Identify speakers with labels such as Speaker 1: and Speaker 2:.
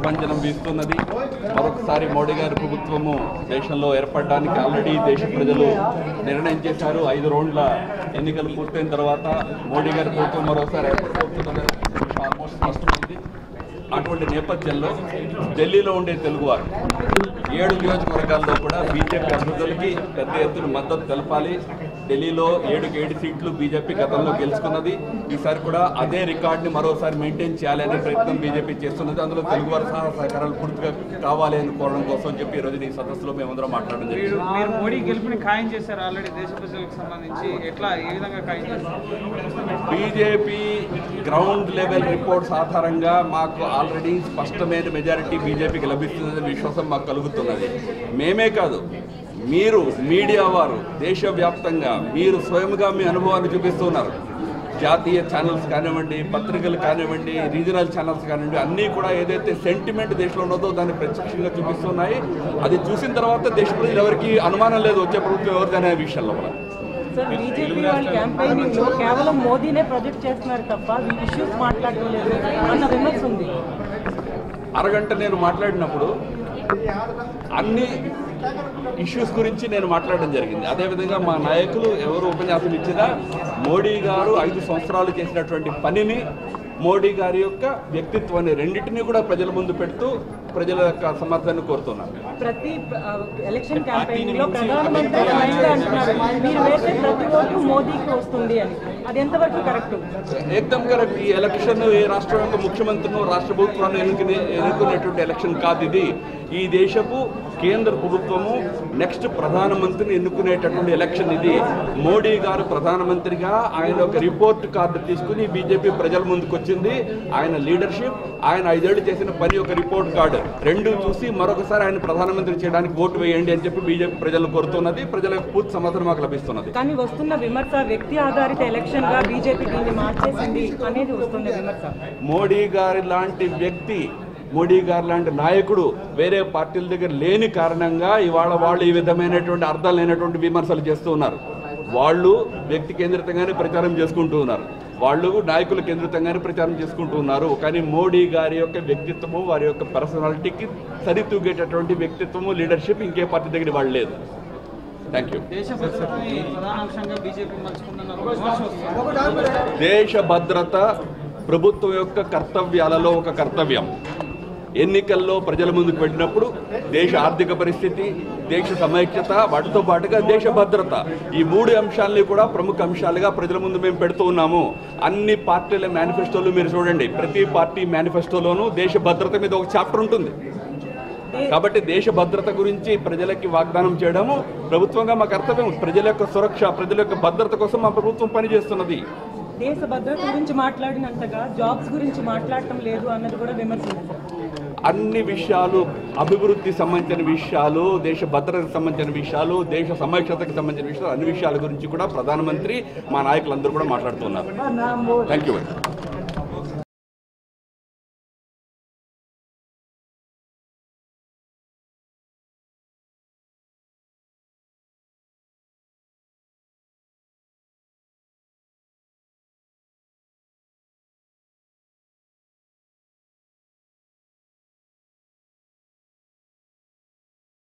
Speaker 1: ప్రభంజనం వీస్తున్నది మరొకసారి మోడీ గారి ప్రభుత్వము దేశంలో ఏర్పడడానికి ఆల్రెడీ దేశ ప్రజలు నిర్ణయం చేశారు ఐదు రౌండ్ల ఎన్నికలు పూర్తయిన తర్వాత మోడీ గారి ప్రభుత్వం మరోసారి ఏర్పడబోతున్నది ఆల్మోస్ట్ స్పష్టమైంది అటువంటి నేపథ్యంలో ఢిల్లీలో ఉండే తెలుగువారు ఏడు నియోజకవర్గాల్లో కూడా బీజేపీ అభ్యర్థులకి పెద్ద ఎత్తున మద్దతు తెలపాలి ఢిల్లీలో ఏడుకి ఏడు సీట్లు బీజేపీ గతంలో గెలుచుకున్నది ఈసారి కూడా అదే రికార్డుని మరోసారి మెయింటైన్ చేయాలి అనే ప్రయత్నం బీజేపీ చేస్తున్నది అందులో తెలుగువారు సహా సహకారాలు పూర్తిగా కావాలి అని కోరడం కోసం చెప్పి ఈ రోజు ఈ సదస్సులో మేమందరం మాట్లాడడం
Speaker 2: మీరు
Speaker 1: జరిగింది
Speaker 2: మీరు మోడీ గెలుపుని ఖాయం చేశారు ఆల్రెడీ దేశ ప్రజలకు సంబంధించి ఎట్లా ఏ విధంగా ఖాయం చేస్తారు
Speaker 1: బీజేపీ గ్రౌండ్ లెవెల్ రిపోర్ట్స్ ఆధారంగా మాకు ఆల్రెడీ స్పష్టమైన మెజారిటీ బీజేపీకి లభిస్తుందనే విశ్వాసం మాకు కలుగుతున్నది మేమే కాదు మీరు మీడియా వారు దేశవ్యాప్తంగా మీరు స్వయంగా మీ అనుభవాన్ని చూపిస్తున్నారు జాతీయ ఛానల్స్ కానివ్వండి పత్రికలు కానివ్వండి రీజనల్ ఛానల్స్ కానివ్వండి అన్నీ కూడా ఏదైతే సెంటిమెంట్ దేశంలో ఉన్నదో దాన్ని ప్రత్యక్షంగా చూపిస్తున్నాయి అది చూసిన తర్వాత దేశ ప్రజలు ఎవరికి అనుమానం లేదు వచ్చే ప్రభుత్వం ఎవరిదనే విషయంలో కూడా
Speaker 3: సార్ బీజేపీ వాళ్ళ క్యాంపెయినింగ్ లో కేవలం మోదీనే ప్రొజెక్ట్ చేస్తున్నారు తప్ప ఈ ఇష్యూస్ మాట్లాడడం లేదు అన్న విమర్శ ఉంది
Speaker 1: అరగంట నేను మాట్లాడినప్పుడు అన్ని ఇష్యూస్ గురించి నేను మాట్లాడడం జరిగింది అదేవిధంగా మా నాయకులు ఎవరు ఉపన్యాసం ఇచ్చినా మోడీ గారు ఐదు సంవత్సరాలు చేసినటువంటి పనిని మోడీ గారి యొక్క వ్యక్తిత్వాన్ని రెండింటినీ కూడా ప్రజల ముందు పెడుతూ ప్రజల యొక్క సమర్థాన్ని కోరుతున్నాను
Speaker 3: ప్రతి ఆ, ఎలక్షన్ క్యాంపెయినింగ్ లో ప్రధానమంత్రి స్వయంగా అంటున్నారు మీరు వేసే ప్రతి ఓటు మోదీకి వస్తుంది అని అది ఎంతవరకు కరెక్ట్
Speaker 1: ఏకదం కరెక్ట్ ఈ ఎలక్షన్ ఏ రాష్ట్రం యొక్క ముఖ్యమంత్రిను రాష్ట్ర ప్రభుత్వాన్ని ఎన్నుకునే ఎన్నుకునేటువంటి ఎలక్షన్ కాదు ఇది ఈ దేశపు కేంద్ర ప్రభుత్వము నెక్స్ట్ ప్రధానమంత్రిని ఎన్నుకునేటటువంటి ఎలక్షన్ ఇది మోడీ గారు ప్రధానమంత్రిగా ఆయన ఒక రిపోర్ట్ కార్డు తీసుకుని బీజేపీ ప్రజల ముందుకు వచ్చింది ఆయన లీడర్షిప్ ఆయన ఐదేళ్లు చేసిన పని ఒక రిపోర్ట్ కార్డు రెండు చూసి మరొకసారి ఆయన ప్రధానమంత్రి చేయడానికి ఓటు వేయండి అని చెప్పి బీజేపీ ప్రజలు కోరుతున్నది ప్రజల యొక్క పూర్తి సమాధానం మాకు లభిస్తున్నది
Speaker 3: కానీ వస్తున్న విమర్శ వ్యక్తి ఆధారిత ఎలక్షన్ గా బీజేపీ దీన్ని మార్చేసింది అనేది వస్తున్న విమర్శ
Speaker 1: మోడీ గారి లాంటి వ్యక్తి మోడీ గారు లాంటి నాయకుడు వేరే పార్టీల దగ్గర లేని కారణంగా ఇవాళ వాళ్ళు ఈ విధమైనటువంటి అర్థం లేనటువంటి విమర్శలు చేస్తూ ఉన్నారు వాళ్ళు వ్యక్తి కేంద్రితంగానే ప్రచారం చేసుకుంటూ ఉన్నారు వాళ్ళు నాయకుల కేంద్రితంగానే ప్రచారం చేసుకుంటూ ఉన్నారు కానీ మోడీ గారి యొక్క వ్యక్తిత్వము వారి యొక్క పర్సనాలిటీకి సరితూగేటటువంటి వ్యక్తిత్వము లీడర్షిప్ ఇంకే పార్టీ దగ్గర వాళ్ళు లేదు థ్యాంక్ యూ
Speaker 2: దేశ భద్రతని ప్రధాన అంశంగా బీజేపీ మలుచుకుంటున్న ఒక విమర్శ వస్తుంది
Speaker 1: దేశ భద్రత ప్రభుత్వం యొక్క కర్తవ్యాలలో ఒక కర్తవ్యం ఎన్నికల్లో ప్రజల ముందుకు పెట్టినప్పుడు దేశ ఆర్థిక పరిస్థితి దేశ సమైక్యత వాటితో పాటుగా దేశ భద్రత ఈ మూడు అంశాలని కూడా ప్రముఖ అంశాలుగా ప్రజల ముందు మేము పెడుతూ ఉన్నాము అన్ని పార్టీల మేనిఫెస్టోలు మీరు చూడండి ప్రతి పార్టీ మేనిఫెస్టోలోనూ దేశ భద్రత మీద ఒక చాప్టర్ ఉంటుంది కాబట్టి దేశ భద్రత గురించి ప్రజలకి వాగ్దానం చేయడము ప్రభుత్వంగా మా కర్తవ్యం ప్రజల యొక్క సురక్ష ప్రజల యొక్క భద్రత కోసం మా ప్రభుత్వం పనిచేస్తున్నది
Speaker 3: దేశ భద్రత గురించి మాట్లాడినంతగా జాబ్స్ గురించి మాట్లాడటం లేదు అన్నది కూడా విమర్శ ఉంది సార్.
Speaker 1: అన్ని విషయాలు అభివృద్ధి సంబంధించిన విషయాలు దేశ భద్రతకు సంబంధించిన విషయాలు దేశ సమైక్యతకు సంబంధించిన విషయాలు అన్ని విషయాల గురించి కూడా ప్రధానమంత్రి మా నాయకులందరూ కూడా మాట్లాడుతున్నారు థ్యాంక్ యూ